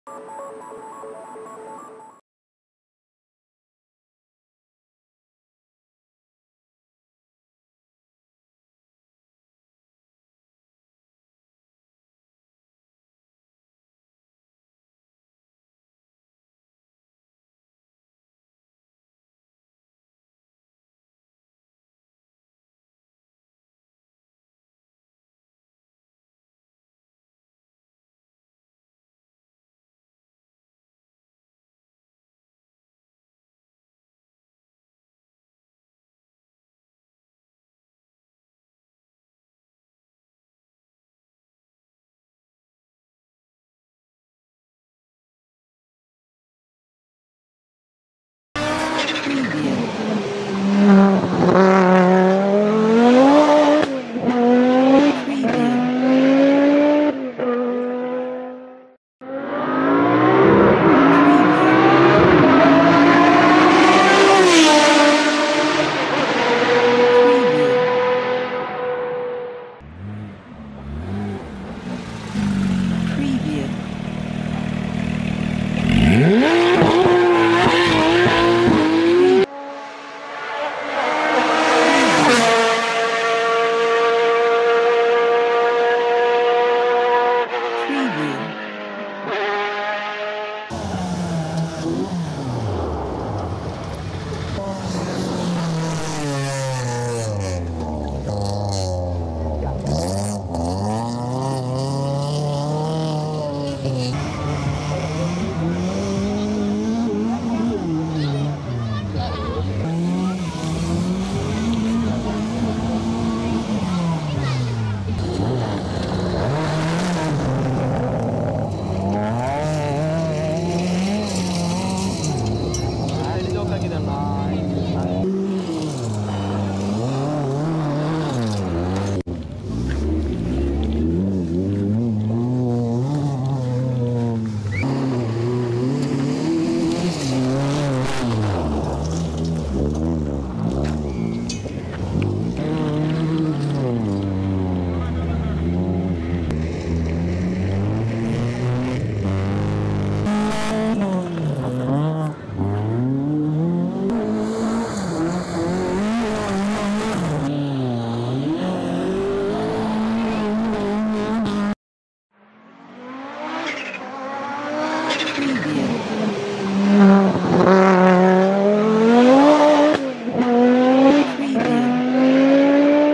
Preview. Preview. Preview. Preview.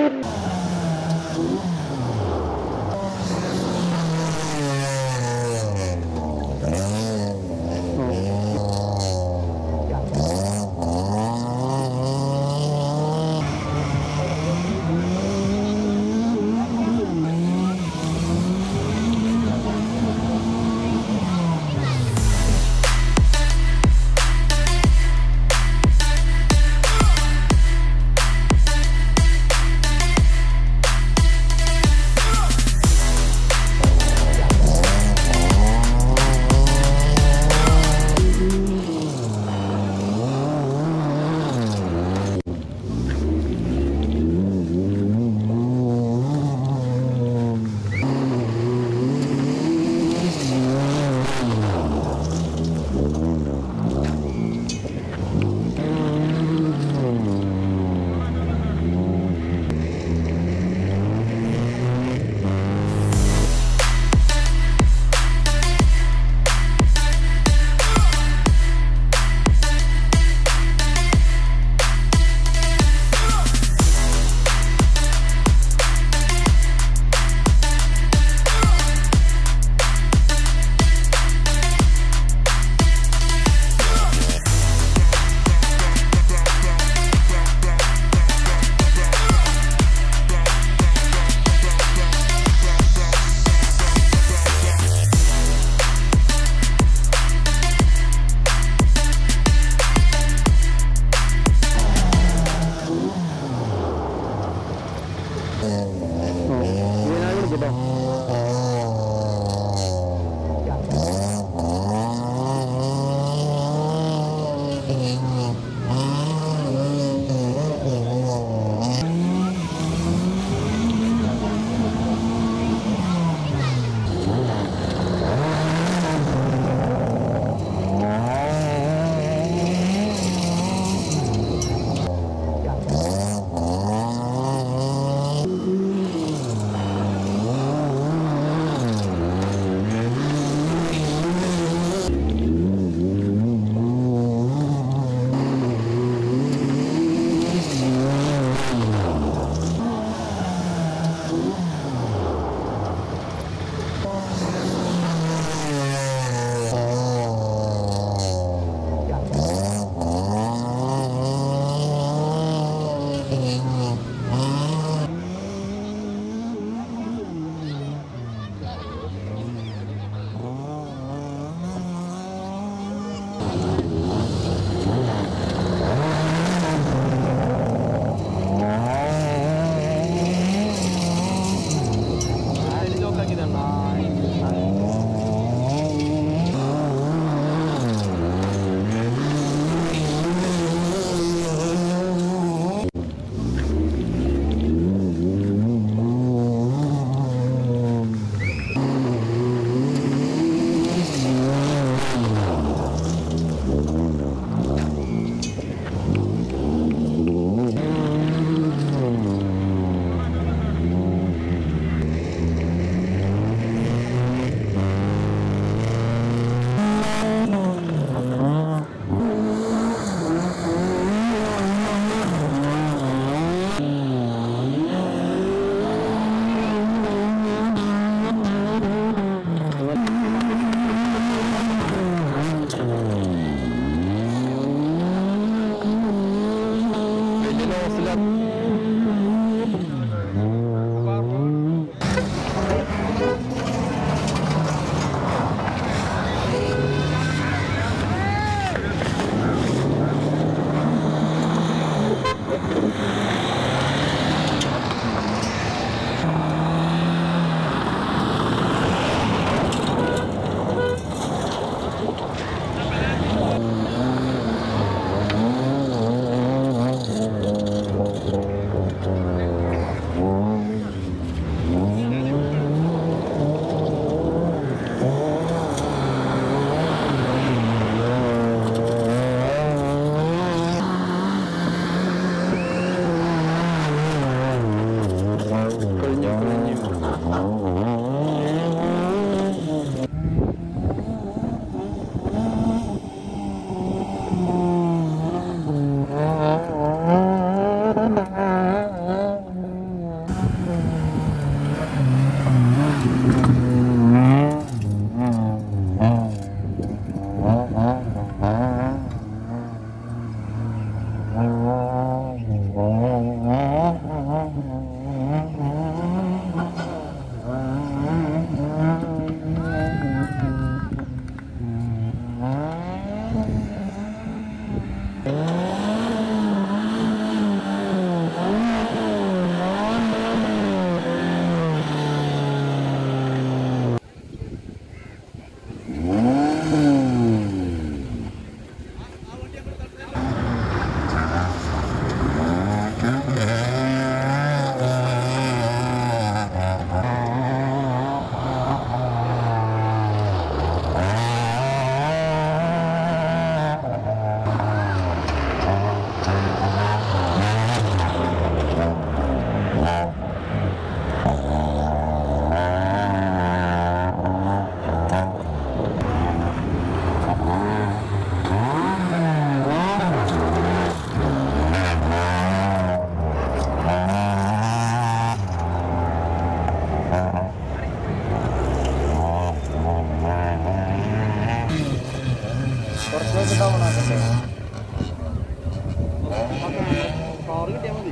Car കിട്ടിയാൽ മതി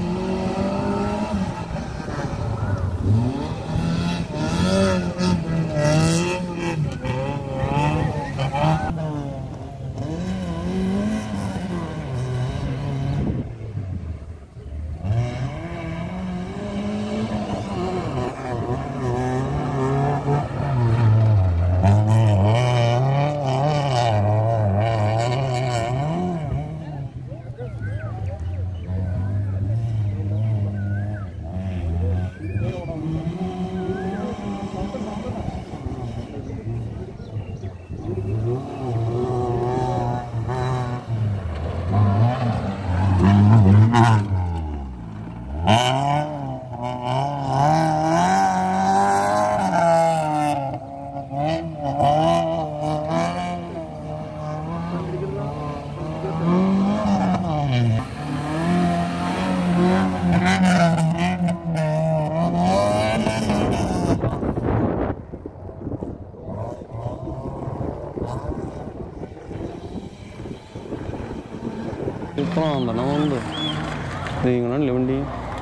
പ്രാന്തണം ഉണ്ട് നീങ്ങണല്ലേ വണ്ടി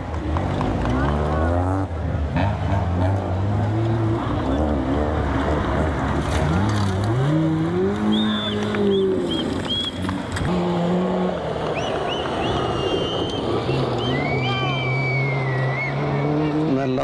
നല്ല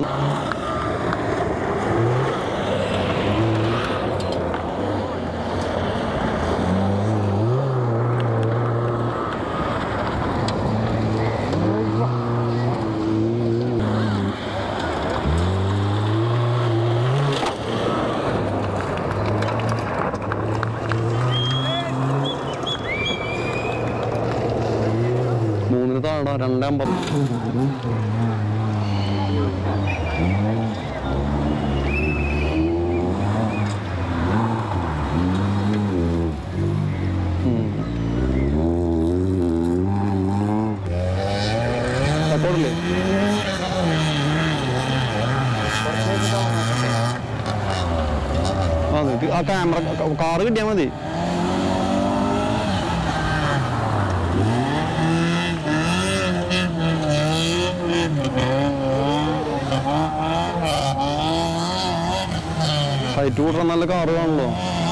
മൂന്നിന് താഴെ രണ്ടേ അമ്പത് സപ്പോർട്ടില്ലേ ആ നിനക്ക് ആ ക്യാമറ കാറ് കിട്ടിയാൽ മതി ഹൈറ്റ് കൂട്ടാൻ നല്ല കാറ് കാണുള്ളൂ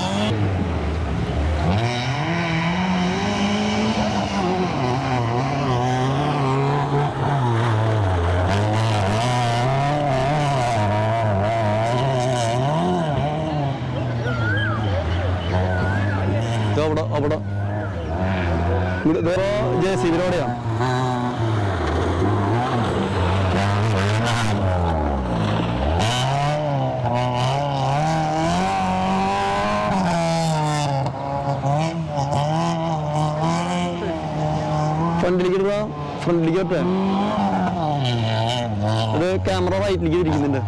ഇത് അവിടെ അവിടെ ഇവിടെ വേറെ ജെ സി ബിയിലൂടെയാ ഫ്രണ്ടിലേക്ക് ഇടുക ഫ്രണ്ടിലേക്ക് പറ്റേ ഇത് ക്യാമറ റൈറ്റിലേക്ക് തിരിക്കുന്നുണ്ട്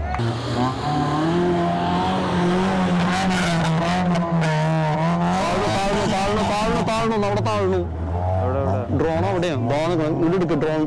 താഴ്ന്നു താഴ്ന്നു താഴ്ന്നു താഴ്ന്നു അവിടെ താഴ്ന്നു ഡ്രോൺ അവിടെയാ ഡ്രോൺ ഇവിടെ എടുക്കും ഡ്രോൺ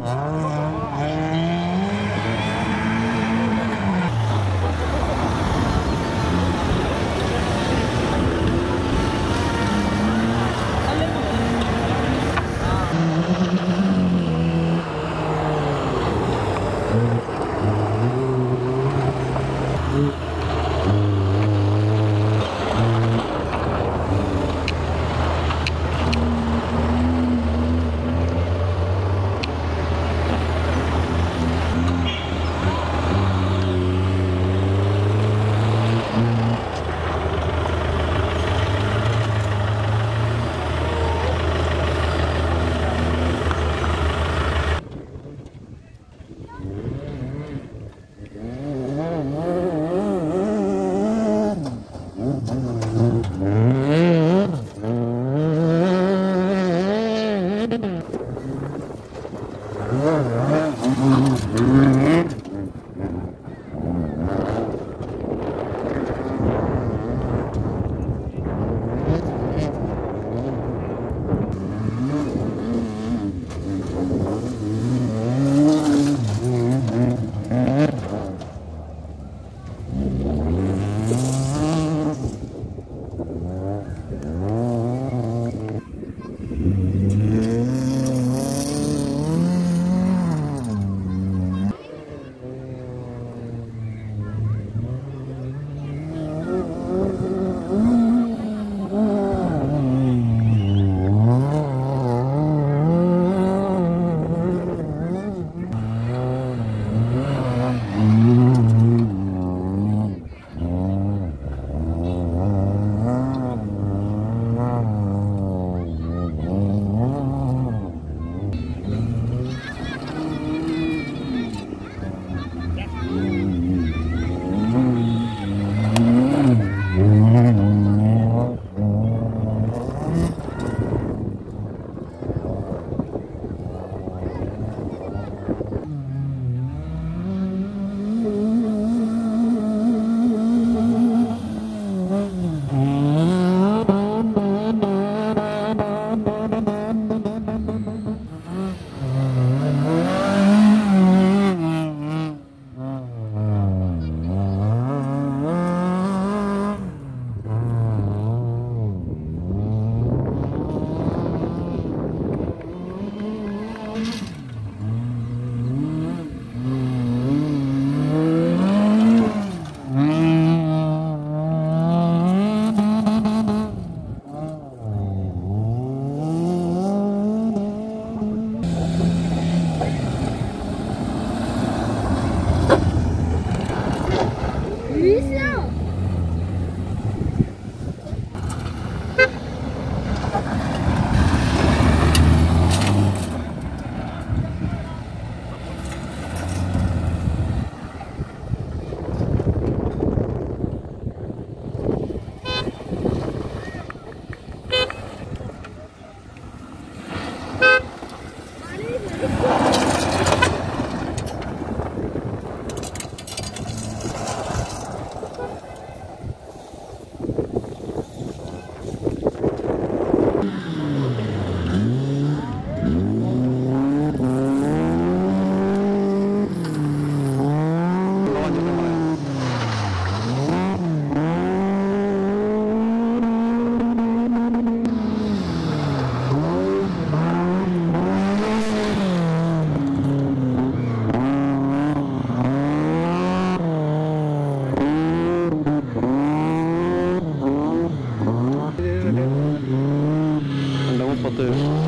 രണ്ട് മുപ്പത്ത്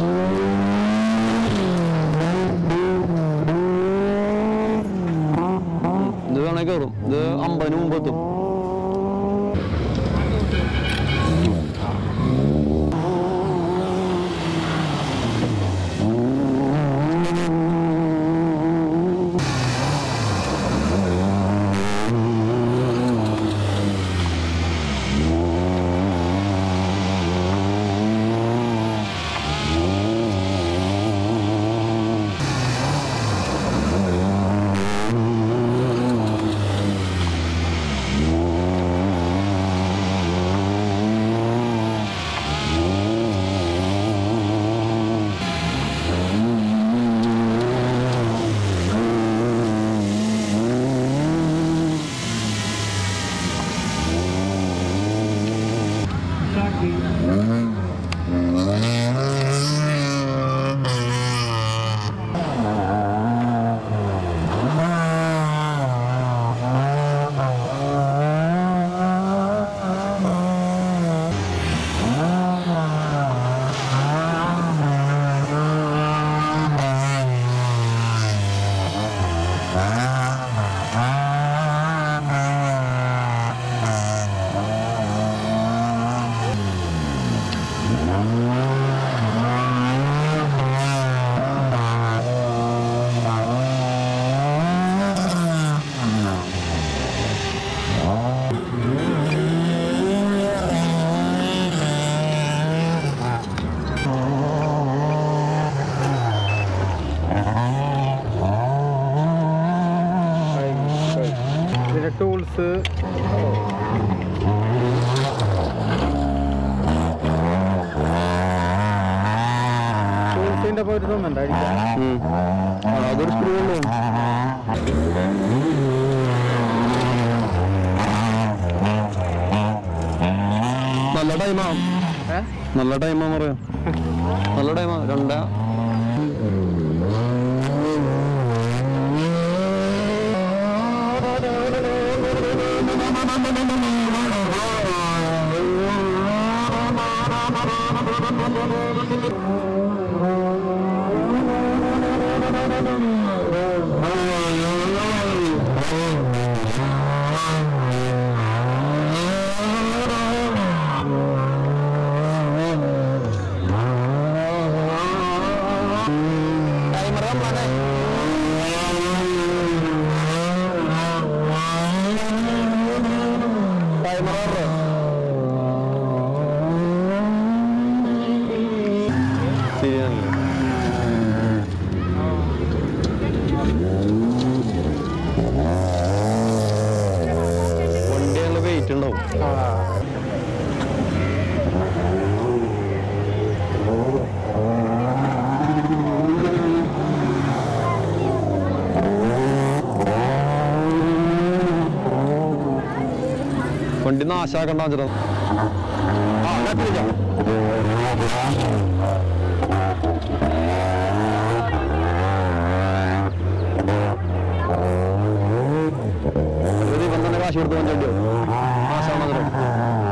ഇത് വേണേ കയറും ഇത് അമ്പതിന് മുമ്പ് എത്തും ഇതിന്റെ ടൂൾസ് ടൂൾസിന്റെ പോയിട്ട് തോന്നുന്നുണ്ടായിരിക്കും ഉം. ആ, അതൊരു സ്ക്രൂ ഉള്ളൂ നല്ല ടൈമാ ഏഹ് നല്ല ടൈമാന്ന് പറയാം നല്ല ടൈമാ രണ്ട ശരിയാണല്ലേ വണ്ടി നല്ല വെയിറ്റ് ഉണ്ടാവും വണ്ടി നാശാക്കണ്ട വെച്ചിട്ടാ ആ ഞാൻ പിടിക്കാം ഒരു ഇവൻ തന്നെ കാശ് കൊടുത്ത് വണ്ടി നാശാണ് അതിന്.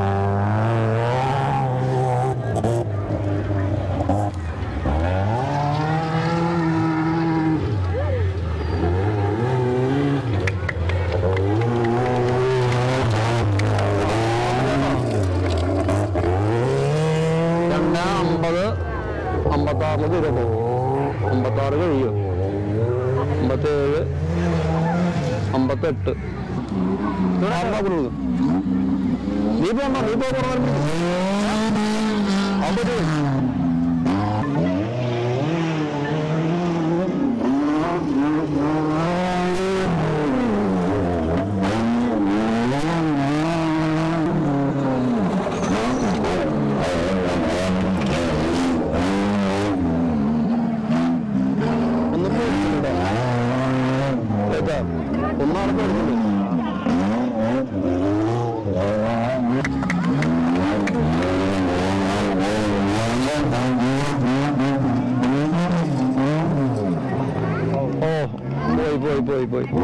രണ്ട് അമ്പത് അമ്പത്താറില് തീരപ്പോ അമ്പത്താറ് കഴിയും അമ്പത്തേഴ് അമ്പത്തെട്ട് ആറിനാ കൊടുക്കും നീ പോണ്ട നീ പോ പറഞ്ഞു അമ്പത് ഒന്ന് പോയിട്ടുണ്ടോ ഏതാ ഒന്നാണ് പോയിട്ടുള്ളത് ഓ പോയി പോയി പോയി പോയി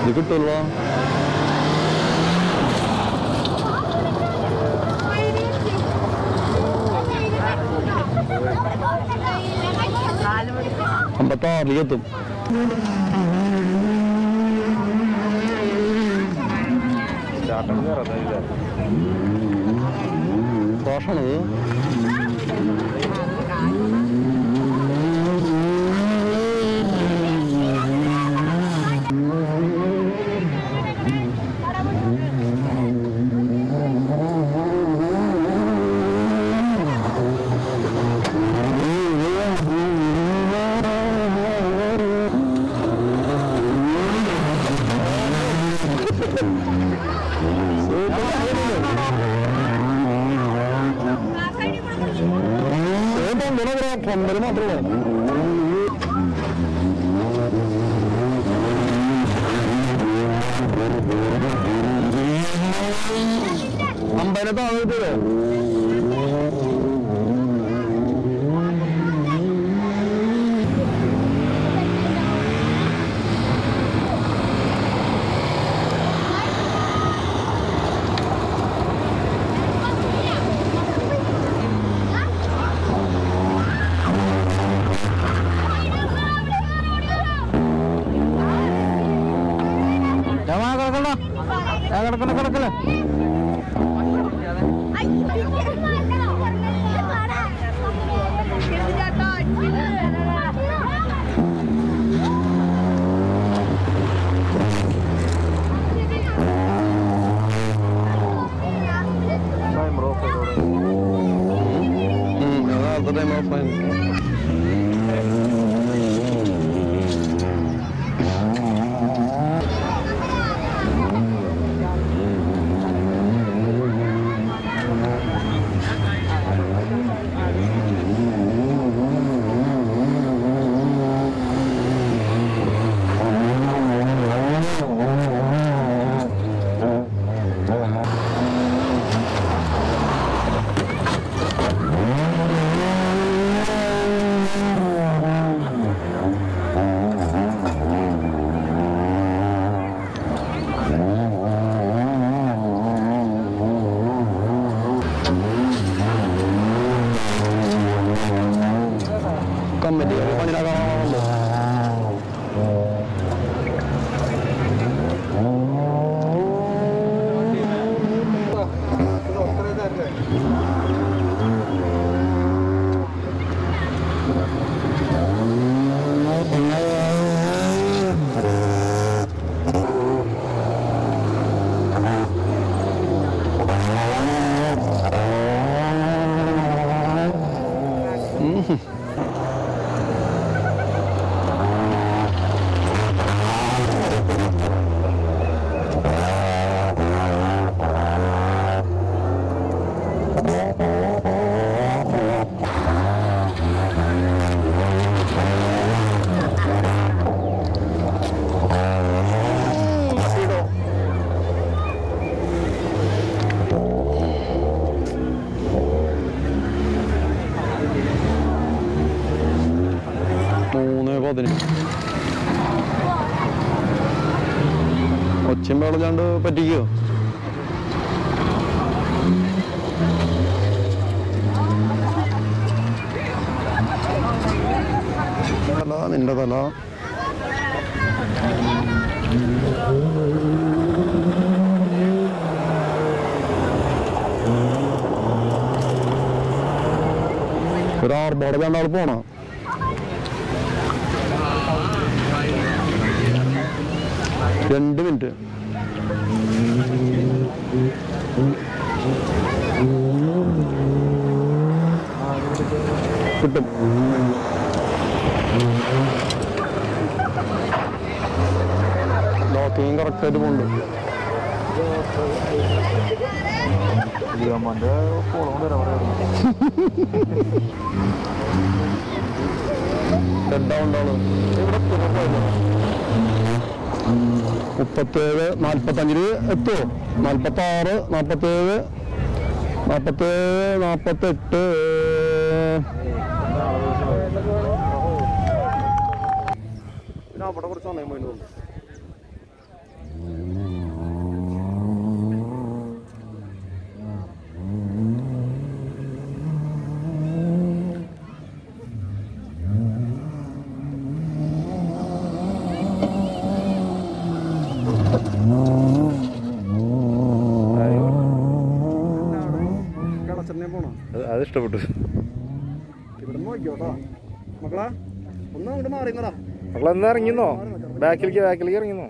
ഇത് കിട്ടുമല്ലോ അമ്പത്താറിലേക്ക് എത്തും ചാട്ടം കയറാതായില്ല ദോഷമാണത് കൊമ്പര് മാത്രമേ അമ്പതിനെ താഴെ കിട്ടൂലേ ഞാൻ കിടക്കണ്ട ഞാൻ കിടക്കണ കിടക്കല Mm, that's the name of mine. Committee പണിയാകാണല്ലോ മൂന്ന് പതിനഞ്ച് ഒച്ചയും വെള്ളച്ചാണ്ട് പറ്റിക്കോ തല നിന്റെ തല ഒരു ആർഭാട് കണ്ടാൾ പോണോ രണ്ട് മിനിറ്റ് കിട്ടും ലോക്കിങ് കറക്റ്റായിട്ട് പോകുന്നുണ്ട് ലിയോമോന്റെ ഫോളോ തരാൻ പറയാം ഹെഡാവുണ്ടാണ് മുപ്പത്തേഴ് നാൽപ്പത്തഞ്ചില് എത്തുമോ നാൽപ്പത്താറ് നാൽപ്പത്തേഴ് നാൽപ്പത്തേഴ് നാൽപ്പത്തെട്ട് പിന്നെ അവിടെ കുറച്ച് സമയം പോയി തോന്നുന്നു അത് ഇഷ്ടപ്പെട്ടു ഇവിടെ നോക്കിയോട്ടോ മക്കളാ ഒന്ന് അങ്ങോട്ട് മാറിന്നടാ മക്കളെന്നാ ഇറങ്ങിന്നോ ബാക്കിലേക്ക് ബാക്കിലേക്ക് ഇറങ്ങിന്നോ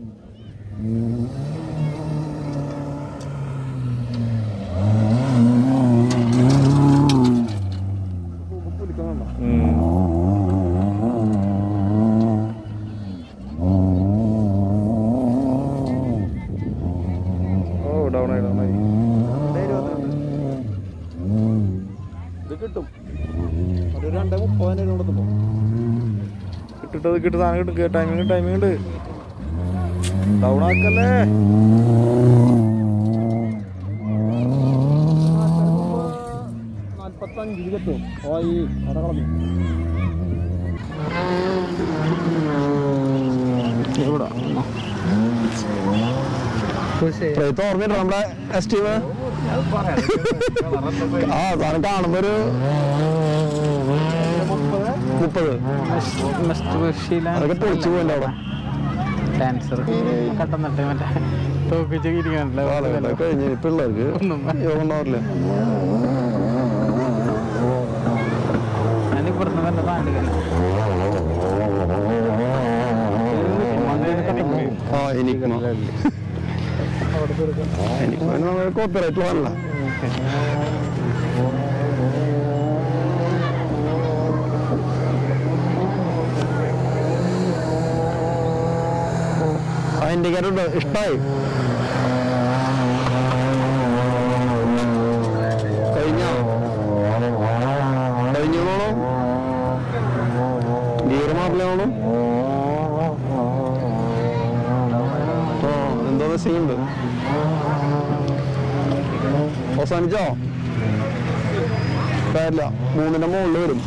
പുലിക്കുന്നുണ്ടോ ഉം. ഓ ഡൗൺ ആയി ഡൗൺ ആയി ഇത് കിട്ടും ഒരു രണ്ടേ മുപ്പതിന് കൊടുത്തുമ്പോ കിട്ടിട്ടത് കിട്ടും സാധനം കിട്ടും ടൈമിങ് ടൈമിങ് ഉണ്ട് ഡൗൺ ആക്കല്ലേ നാൽപ്പത്തഞ്ചിൽ കിട്ടും ഓ ഈ അവിടെ കളഞ്ഞു ഇവിടെ ഓർമ്മയുണ്ട് നമ്മുടെ എസ്റ്റീവ് ആ സാധനം കാണുമ്പോ ഒരു മുപ്പത് അതൊക്കെ പൊളിച്ചു പോയില്ല അവിടെ ഡാൻസർ കട്ടുന്നിട്ട് മറ്റേ തോക്കിച്ച് ഇരിക്കണല്ലോ കാലഘട്ടം കഴിഞ്ഞ് പിള്ളേർക്ക് ഒന്നും യോഗം ഉണ്ടാവില്ല ഞാൻ ഇപ്പുറത്ത് തന്നെ താണ്ടില്ല ആ എനിക്കും എനിക്ക് നമ്മൾ കോപ്പിറൈറ്റ് പോകാനല്ല ആ ഇൻഡിക്കേറ്റർ ഉണ്ട് ഇഷ്ടമായി കഴിഞ്ഞോ കഴിഞ്ഞു ഗിയർ മാറില്ലാണോ ഓ എന്തോ ചെയ്യുന്നുണ്ട് അവസാനിച്ചോ കാര്യമില്ല മൂന്നിന്റെ മുകളിൽ വരും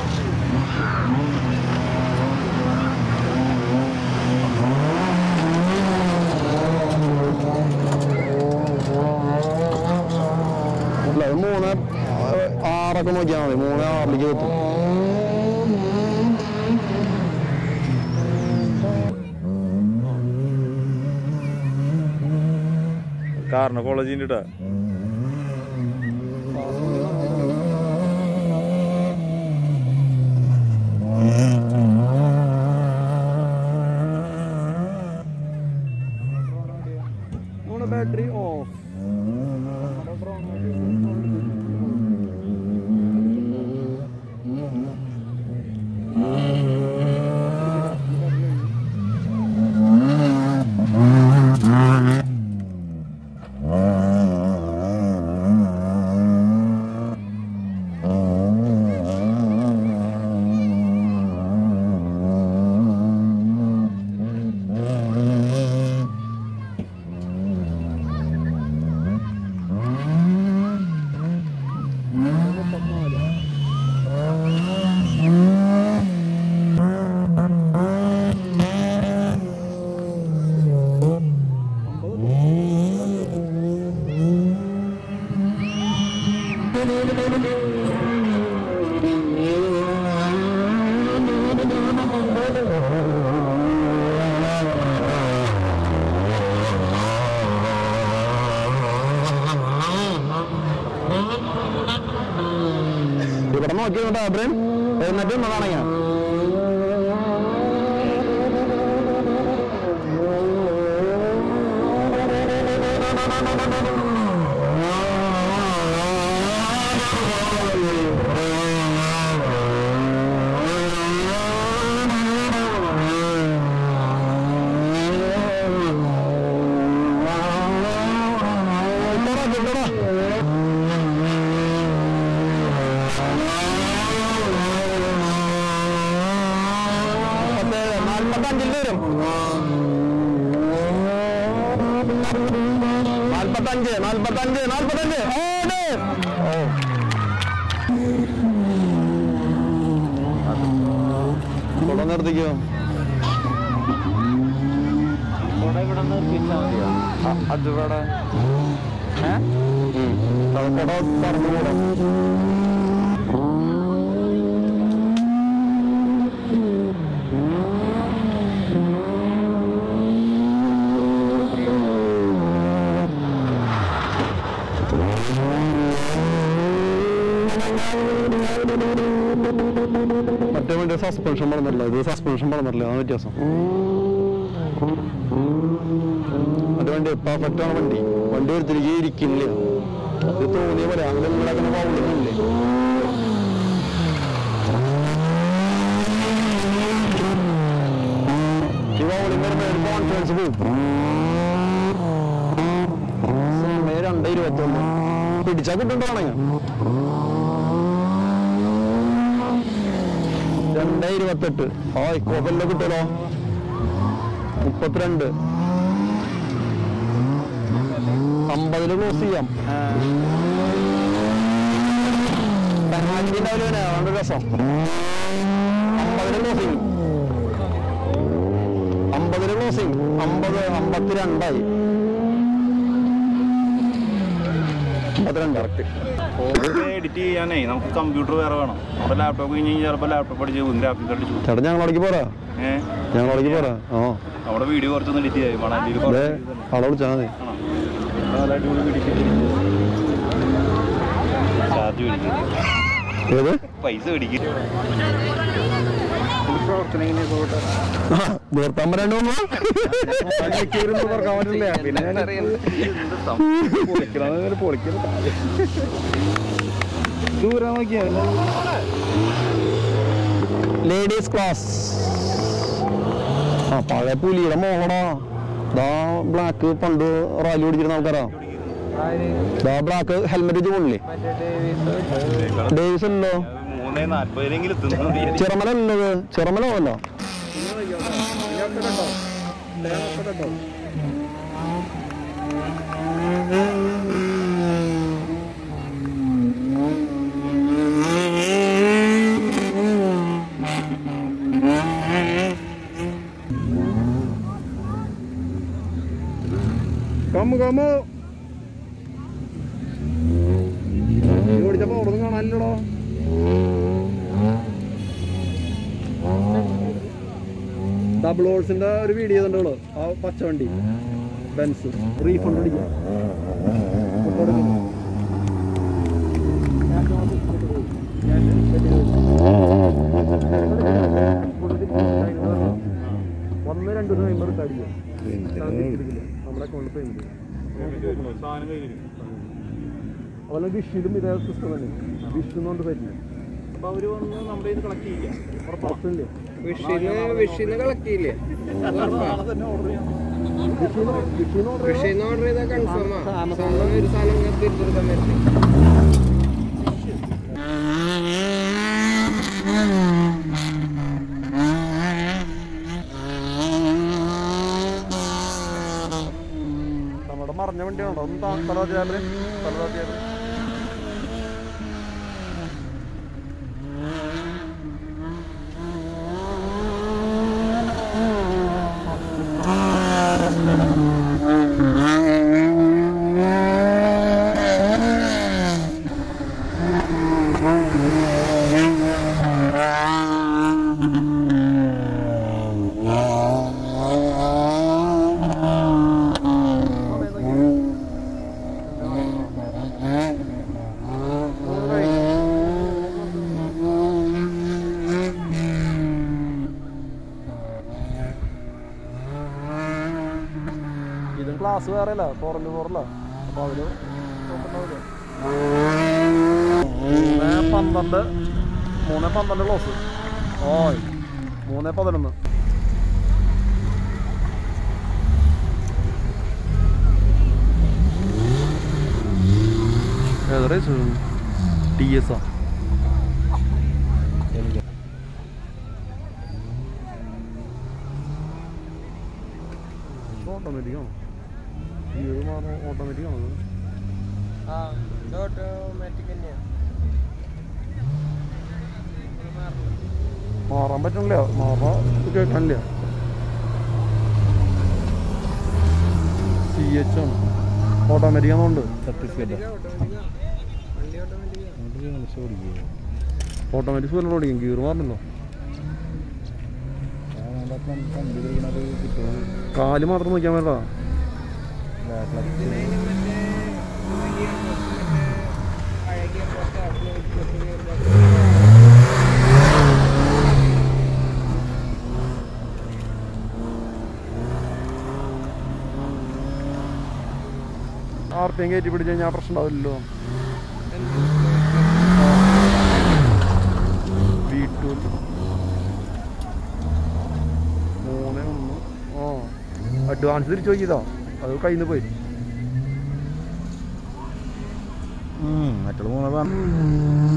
അല്ല അത് മൂന്ന് ആറൊക്കെ നോക്കിയാൽ മതി മൂന്ന് ആറിലേക്ക് എത്തും കാറിന് കോളേജിൻ്റെ ഇട്ടാ നമ്മുടെ ബാറ്ററി ഓഫ് ഇവിടെ നോക്കിയോട്ടെ അബ്രൻ എന്നിട്ട് ഒന്നതാണെങ്കിൽ നാൽപ്പത്തഞ്ചിൽ വരും നാൽപ്പത്തഞ്ച് നാൽപ്പത്തഞ്ച് നാൽപ്പത്തഞ്ച് ഓട് ഇവിടെ നിർത്തിക്കോ ഇവിടെ നിർത്തിച്ചാൽ മതിയോ അത് ഇവിടെ തലക്കട പറഞ്ഞുകൂടാ സസ്പെൻഷൻ വളർന്നില്ല ഇത് സസ്പെൻഷൻ വളർന്നില്ല അതാണ് വ്യത്യാസം അത് വണ്ടി പെർഫെക്റ്റ് ആണ് വണ്ടി വണ്ടി ഒരുത്തിരിക്ക് ഇരിക്കില്ല ഇത് തോന്നിയ പോലെ അങ്ങനെ ഉണ്ടാക്കുന്ന പൗളില്ലേ ഈ പൗളിങ് വരുമ്പോൾ ഒരു കോൺഫിഡൻസ് പോകും സമയം രണ്ട് ഇരുപത്തൊന്ന് പിടിച്ചാൽ കിട്ടുന്നുണ്ടാണെങ്കിൽ രണ്ട് ഇരുപത്തെട്ട് ആ ഇക്കോപ്പല്ലോ കിട്ടുമല്ലോ മുപ്പത്തിരണ്ട് അമ്പതില് ക്ലോസ് ചെയ്യാം പെനാൽറ്റി ഉണ്ടാവില്ല അതുകൊണ്ട് രസം അമ്പതില് ക്ലോസിങ് അമ്പതില് ക്ലോസിങ് അമ്പത് അമ്പത്തിരണ്ടായി അമ്പത്തിരണ്ട് കറക്റ്റ് എഡിറ്റ് ചെയ്യാനേ നമുക്ക് കമ്പ്യൂട്ടർ വേറെ വേണം നമ്മുടെ ലാപ്ടോപ്പ് കഴിഞ്ഞ് കഴിഞ്ഞാൽ ചിലപ്പോൾ ലാപ്ടോപ്പ് അടിച്ച് പോകും ഗ്രാഫിക് അടിച്ചു പോകും ചേട്ടാ ഞങ്ങളവിടേക്ക് പോരാ ഏഹ് ഞങ്ങളവിടേക്ക് പോരാ ആ നമ്മുടെ വീഡിയോ കുറച്ചൊന്ന് എഡിറ്റ് ചെയ്യാം മണാലിയിൽ അതെ ആളെ വിളിച്ചാൽ മതി ചാർജ് മേടിക്കും ഏത് പൈസ മേടിക്കും നിർത്താൻ പറയണ്ടോ ദൂരം നോക്കിയാ ലേഡീസ് ക്ലാസ് ആ പഴയ പുലിയുടെ മോളടാ ദാ ബ്ലാക്ക് പണ്ട് റാലി ഓടിച്ചിരുന്ന ആൾക്കാരാ ദാ ബ്ലാക്ക് ഹെൽമെറ്റ് വെച്ച് കൊള്ളില്ലേ ഡേവിസ് അല്ലോ മൂന്നേ നാല്പതിലെങ്കിലും തിന്നു ചിറമല അല്ലത് ചിറമല അല്ല കമ്മു കമ്മു ഓടിച്ചപ്പോ അവിടെ നിന്ന് കാണാനില്ലടോ ഡബിൾ ഹോൾസിന്റെ ഒരു വീഡിയോ കണ്ടോളൂ ആ പച്ച വണ്ടി ബെൻസ് റീഫണ്ട് അടിക്കാം ഒന്ന് രണ്ട് നമ്പർ അടിക്കാം നമ്മുടെ അക്കൗണ്ടിൽ പേയ്മെന്റ് അതുപോലെ വിഷിലും ഇതേ സിസ്റ്റം തന്നെ വിഷ് എന്നുകൊണ്ട് പറ്റില്ല അപ്പൊ അവര് വന്ന് നമ്മുടെ ഇത് കളക്ട് ചെയ്യാം ഉറപ്പില്ലേ വിഷീന്ന് വിഷീന്ന് കളക്ട് ചെയ്യില്ലേ വിഷീന്ന് ഓർഡർ വിഷീന്ന് ഓർഡർ ചെയ്താൽ കൺഫേമാ സ്വന്തം ഒരു സാധനം ഇങ്ങനെ തിരിച്ചെടുക്കാൻ പറ്റില്ല നമ്മുടെ മറിഞ്ഞ വണ്ടിയാണോ ഒന്ന് തലതാത്തിയാല് തലതാത്തിയാല് ഇതും ക്ലാസ് വേറെ അല്ല ഫോറിന് ഫോറല്ല അപ്പൊ അതില് നോക്കണ്ടാവില്ല മൂന്ന് പന്ത്രണ്ട് മൂന്ന് പന്ത്രണ്ട് ക്ലോസ് ഓയ് മൂന്ന് പതിനൊന്ന് ടി എസ് ആ ഓട്ടോമാറ്റിക് ആണോ ഇത് മാറും ഓട്ടോമാറ്റിക് ആണോ ഇത്? ആ ഇത് ഓട്ടോമാറ്റിക് തന്നെയാ മാറാൻ പറ്റണില്ല മാറാൻ കേൾക്കാനില്ല സി എച്ച് ആണ് ഓട്ടോമാറ്റിക് ആണെന്നുണ്ട് സർട്ടിഫിക്കറ്റ് വണ്ടി ഓട്ടോമാറ്റിക് ഓട്ടോമാറ്റിക് സ്പീഡിൽ ഓടിക്കും ഗിയർ മാറണല്ലോ കാല് മാത്രം നോക്കിയാൽ മതിടാ ഇതിനതിന് മറ്റേ വലിയ പഴകിയ പോസ്റ്റ് ആർ പി എം കയറ്റി പിടിച്ച് കഴിഞ്ഞാൽ പ്രശ്നം ഉണ്ടാവില്ലല്ലോ വി ടു മൂന്ന് ഒന്ന് ആ അഡ്വാൻസ് തിരിച്ചു നോക്കിയതാ അത് കയ്യിൽ നിന്ന് പോയി മറ്റുള്ള മൂന്ന്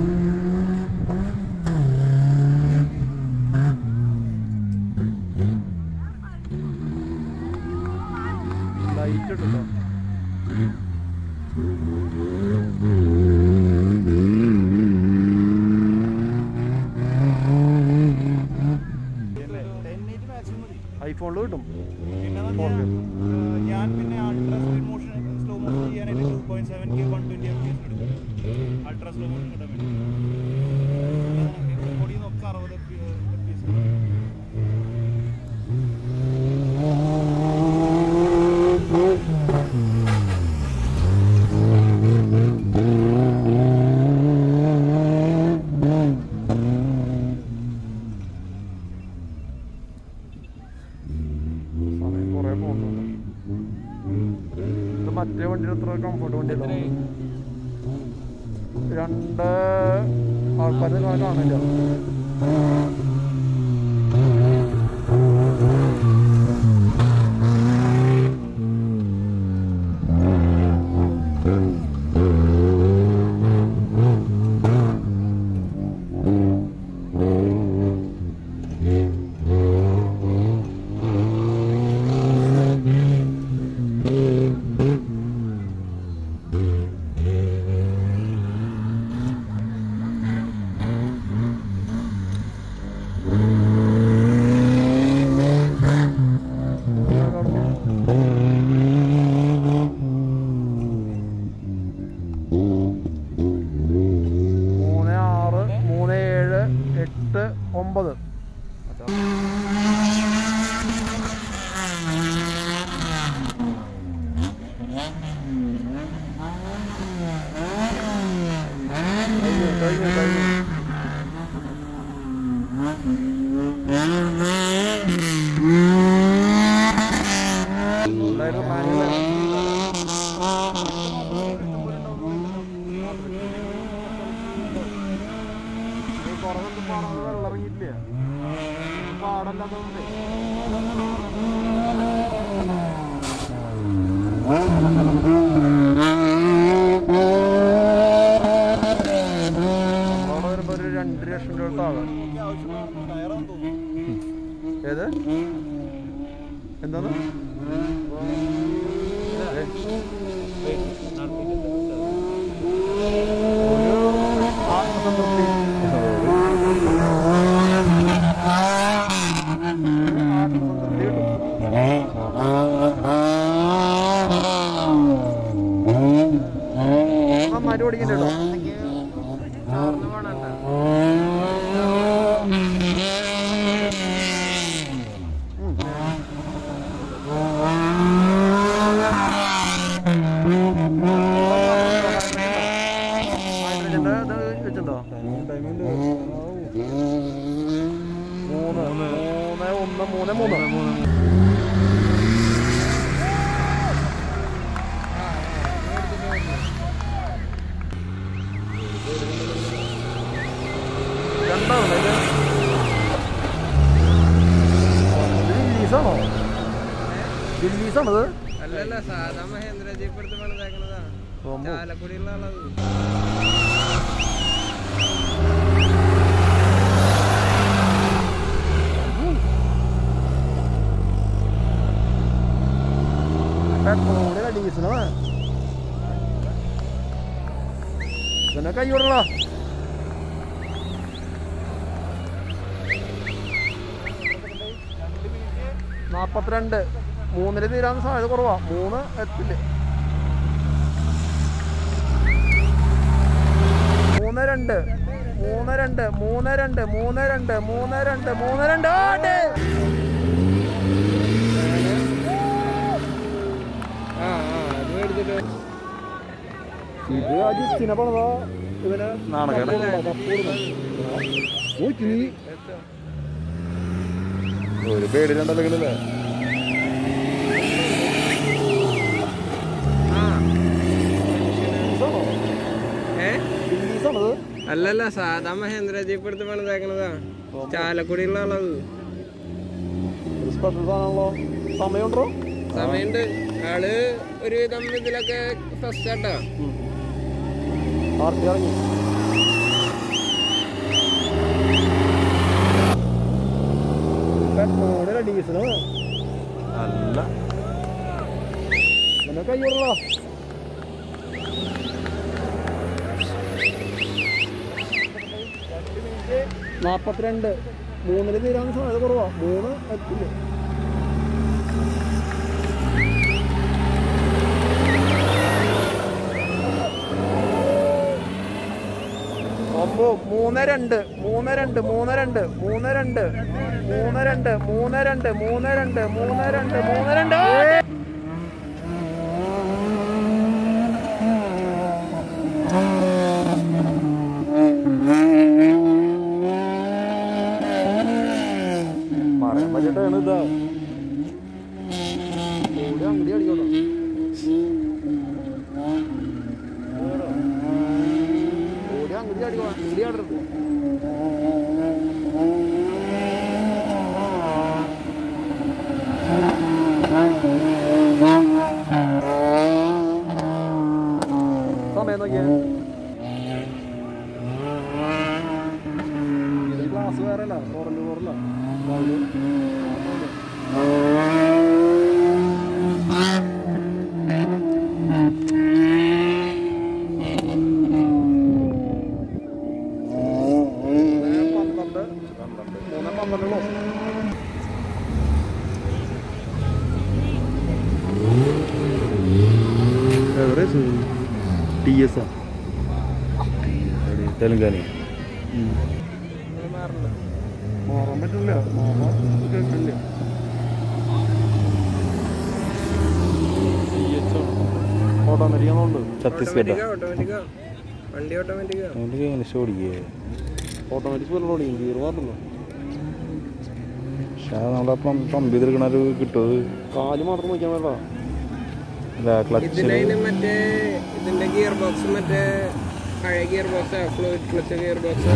ലൈറ്റ് ഇട്ടോ ഐഫോണിൽ കിട്ടും ഞാൻ പിന്നെ ultra slow motion slow motion ചെയ്യാനായിട്ട് two point seven K one twenty F P S എടുക്കും അൾട്രാ സ്ലോ മോഷൻ കിട്ടാൻ വേണ്ടി റെക്കോർഡ് ചെയ്യുന്ന അറുപത് എഫ് പി എസ് സമയം കുറേ പോകുന്നുണ്ട് ഇത് മറ്റേ വണ്ടിയുടെ അത്ര കംഫർട്ട് വണ്ടിയല്ല രണ്ട് ആൾക്കാരെ കാണില്ല മൂന്ന് ആറ് മൂന്ന് ഏഴ് എട്ട് ഒമ്പത് കഴിഞ്ഞു, കഴിഞ്ഞു, കഴിഞ്ഞു. ഉണ്ടായിരുന്നു പ്ലാനിങ് പുറകൊന്നും പാടാതെ വെള്ളം ഇറങ്ങിയിട്ടില്ല പാടല്ലാത്തതുകൊണ്ട് അവിടെ വരുമ്പോ ഒരു രണ്ട് ലക്ഷം രൂപ താഴെ ഏത് എന്താണ് ഒരു ആത്മസംതൃപ്തി ആത്മസംതൃപ്തി കിട്ടും നന്നായിട്ട് ഓടിക്കണ്ടോ ഹൈഡ്രജന്റെ ഇത് വെച്ചിട്ടുണ്ടോ മൂന്ന് മൂന്ന് ഒന്ന് മൂന്ന് മൂന്ന് രണ്ടാണോ ഇത് ദില്ലീസാണോ ദില്ലീസാണത് അല്ലല്ല സാധാ മഹേന്ദ്ര ജീപ്പ് എടുത്ത് പണിതാക്കണതാ ഓമ്പോ. ചാലക്കുടിയുള്ള ആളത് പെട്രോളിന് ഡീസലാണ് പിന്നെ കൈ വിടണ നാപ്പത്തിരണ്ട് മൂന്നില് തീരാൻ സാധ്യത കുറവാ മൂന്ന് എത്തില്ല മൂന്ന് രണ്ട് മൂന്ന് രണ്ട് മൂന്ന് രണ്ട് മൂന്ന് രണ്ട് മൂന്ന് രണ്ട് മൂന്ന് രണ്ട് ആട്ടെ ആ ആ അത് മേടിച്ചിട്ട് ഇത് ആ ജിപ്സിനെ പണിതാ ഇവനെ ഒരു പേടിലുണ്ടല്ലെങ്കിലല്ലേ ആ അല്ലല്ല സാധാ മഹേന്ദ്ര ജീപ്പ് എടുത്ത് പണിതേക്കണതാ ചാലക്കുടിയുള്ള ആളത് സ്പെഷ്യൽ സാധനമാണല്ലോ സമയമുണ്ടോ സമയമുണ്ട് ആള് ഒരുവിധം ഇതിലൊക്കെ ഫസ്റ്റ് ആട്ടാ ആർത്തി ഇറങ്ങി പെട്രോളല്ല ഡീസലോ അല്ല നിനക്ക് കയ്യോളോ നാപ്പത്തിരണ്ട് മൂന്നില് തീരാൻ സാധ്യത കുറവാ മൂന്ന് എത്തില്ല ഒമ്പോ മൂന്ന് രണ്ട് മൂന്ന് രണ്ട് മൂന്ന് രണ്ട് മൂന്ന് രണ്ട് മൂന്ന് രണ്ട് മൂന്ന് രണ്ട് മൂന്ന് രണ്ട് മൂന്ന് രണ്ട് മൂന്ന് രണ്ട് പറയാൻ പറ്റിട്ടാണ് ഇതാ ഓടി അങ്ങടി അടിക്കോട്ടോ ഓടി അങ്ങടി അടിക്കോ അങ്ങടി ആടരുത് സമയം നോക്കിയേ ഇത് ഗ്ലാസ് വേറെ അല്ല തുറന്നു തുറല്ല പന്ത്രണ്ട് മൂന്ന് പന്ത്രണ്ട് എവിടെ ടി എസ് തെലുങ്കാന മാറാൻ പറ്റില്ല മാറാൻ കേൾക്കില്ല ഓട്ടോമാറ്റിക് ആണോണ്ട് ഛത്തീസ്ഗഡ് ഓട്ടോമാറ്റിക്കാ വണ്ടി ഓട്ടോമാറ്റിക്കാ ഓട്ടോമാറ്റിക് പോലെ ഓടി ഗിയർ മാറുന്നു പക്ഷെ അത് നമ്മളപ്പം പമ്പ് ചെയ്തെടുക്കണ ഒരു കിട്ടും കാല് മാത്രം നോക്കിയാൽ വേണ്ട ക്ലച്ച് ഇതിലതിന് മറ്റേ ഇതിന്റെ ഗിയർ ബോക്സ് മറ്റേ പഴയ gear box fluid clutch gear box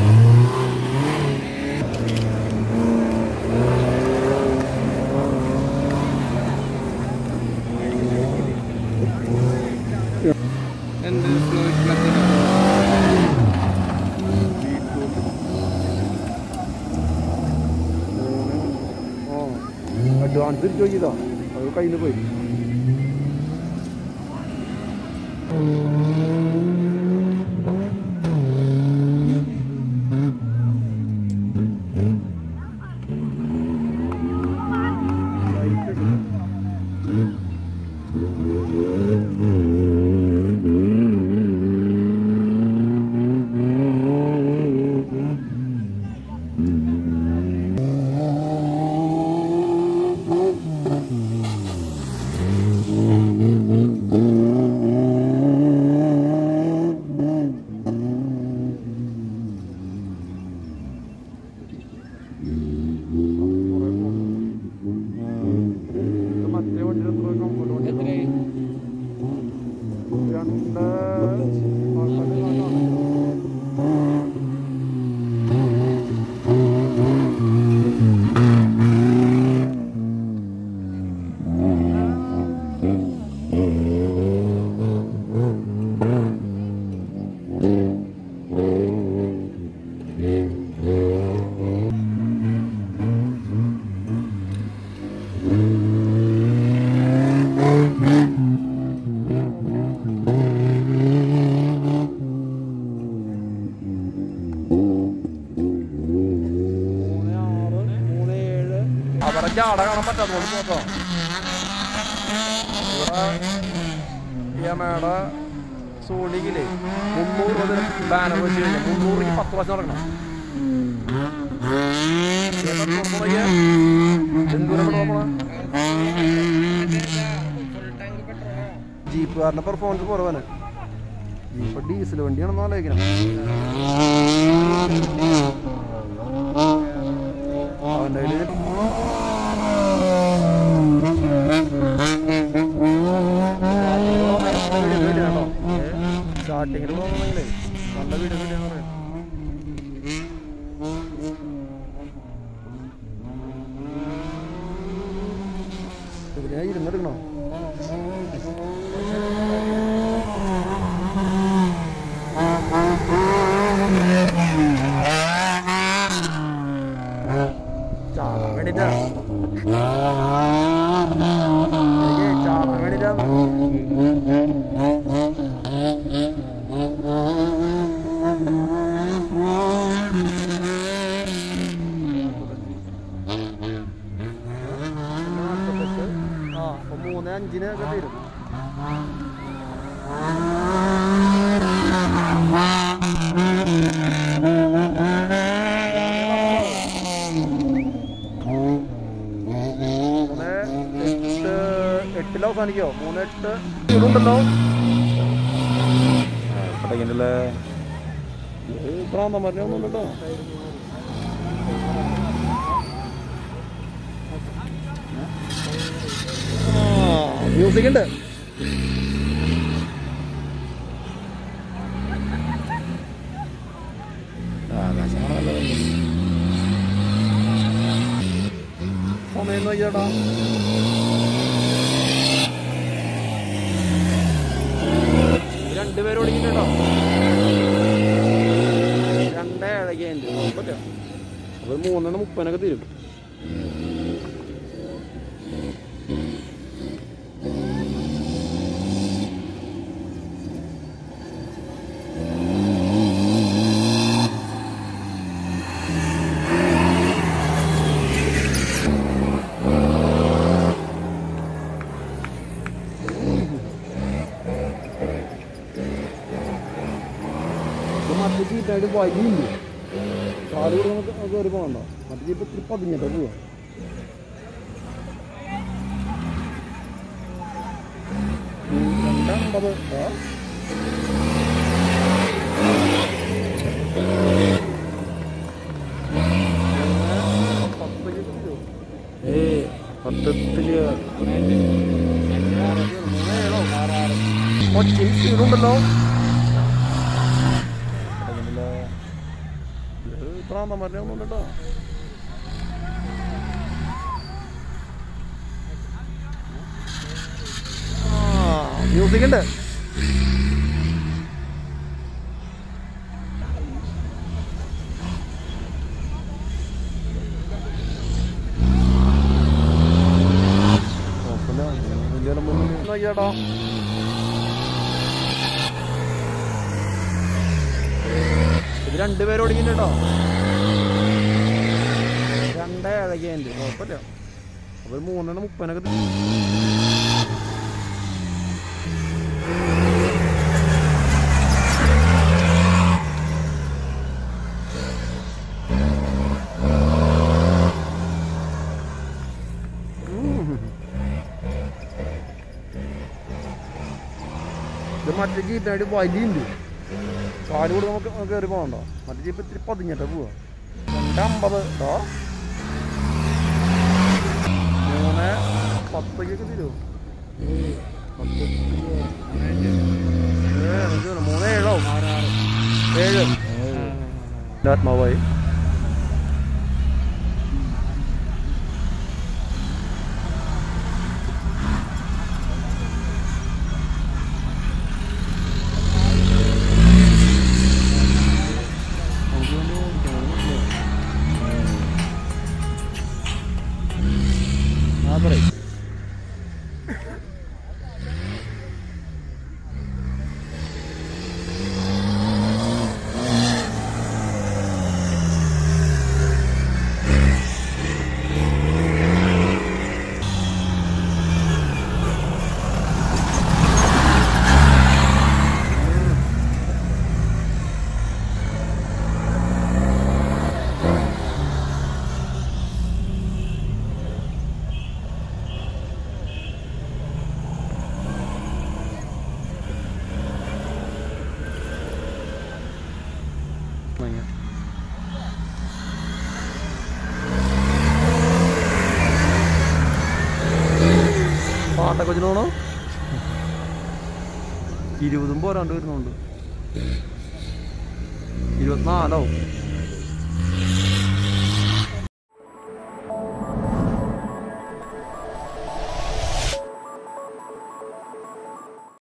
എന്ത് ഫ്ലൂയിഡ് ക്ലച്ച് ആ അഡ്വാൻസ് തിരിച്ചു നോക്കിയതാ അത് കയ്യിൽ നിന്ന് പോയി ഇത് മറ്റേ വണ്ടിയുടെ എത്ര കംഫർട്ട് വണ്ടി എത്രയായി രണ്ട് ആൾക്കാരുടെ കാണാം. മൂന്ന് ആറ് മൂന്ന് ഏഴ് അവിടെ ജാട കാണാൻ പറ്റാത്തതുകൊണ്ട് പോട്ടോ ഇവിടെ യമയുടെ സോണിക്കില് മുന്നൂറ് രൂപ ബാനർ വെച്ച് കഴിഞ്ഞാൽ മുന്നൂറ് രൂപയ്ക്ക് പത്ത് പ്രാവശ്യം നടക്കണം എന്തോരം ജീപ്പുകാരൻ്റെ പെർഫോമൻസ് കുറവാണ് ജീപ്പ് ഡീസൽ വണ്ടിയാണെന്ന് ആലോചിക്കണം അവൻ്റെ കയ്യിൽ സ്റ്റാർട്ടിങ്ങിൽ പോകുന്നെങ്കിലേ നല്ല വീഡിയോ കിട്ടിയെന്ന് പറയാം ഞാൻ ഇരുന്നെടുക്കണോ ചാടാൻ വേണ്ടിട്ടാ എനിക്ക് ചാടാൻ വേണ്ടിട്ടാ ആ അപ്പൊ മൂന്ന് അഞ്ചിനൊക്കെ തീരും മൂന്ന് എട്ട് എട്ടിൽ അവസാനിക്കോ മൂന്ന് എട്ട് ഇടുണ്ടല്ലോ പട്ടക്കിൻ്റെ പ്രാന്തം പറഞ്ഞൊന്നും കേട്ടോ മ്യൂസിക് ഉണ്ട് സമയം നോക്കിയാടാ രണ്ടുപേരും ഓടിക്കുന്നുണ്ടോ രണ്ടേ ഏഴൊക്കെ പറ്റും അപ്പോൾ മൂന്നെണ്ണം മുപ്പതിനൊക്കെ തീരും മറ്റേ ചീറ്റായിട്ട് വൈകിയില്ലേ കാല് കൂടെ നമുക്ക് കയറി പോകണ്ട മറ്റേ ചീപ്പ് ഇത്തിരി പതിഞ്ഞിട്ടാ പോവാ രണ്ടമ്പത് ആ ഏയ് പത്തത്തില് കൊച്ചിൻ സ്പീഡുണ്ടല്ലോ പ്രാന്തം പറഞ്ഞൊന്നും കേട്ടോ മ്യൂസിക് ഉണ്ട് കുഴപ്പമില്ല വലിയ മുന്നിൽ നോക്കിയാട്ടോ ഇത് രണ്ടുപേരും ഓടിക്കുന്നുണ്ടോ രണ്ടേ ഏഴൊക്കെ ഉണ്ട് കുഴപ്പമില്ല അപ്പോൾ മൂന്നെണ്ണം മുപ്പതിനൊക്കെ തീരും ഇത് മറ്റേ ജീപ്പിനായിട്ട് വലിയുണ്ട് കാല് കൂടെ നമുക്ക് കയറി പോകണ്ടോ മറ്റേ ജീപ്പ് ഇത്തിരി പതിഞ്ഞിട്ടാ പോവാ രണ്ടമ്പത് കേട്ടോ മൂന്ന് പത്തേക്കൊക്കെ തരുമോ മൂന്ന് ഏഴോ ഏഴ് എൻ്റെ ആത്മാവായി ആ പറയും പാട്ടൊക്കെ വെച്ചിട്ടാണോ ഇരുപതും പോരാണ്ട് വരുന്നുണ്ട് ഇരുപത്തിനാലോ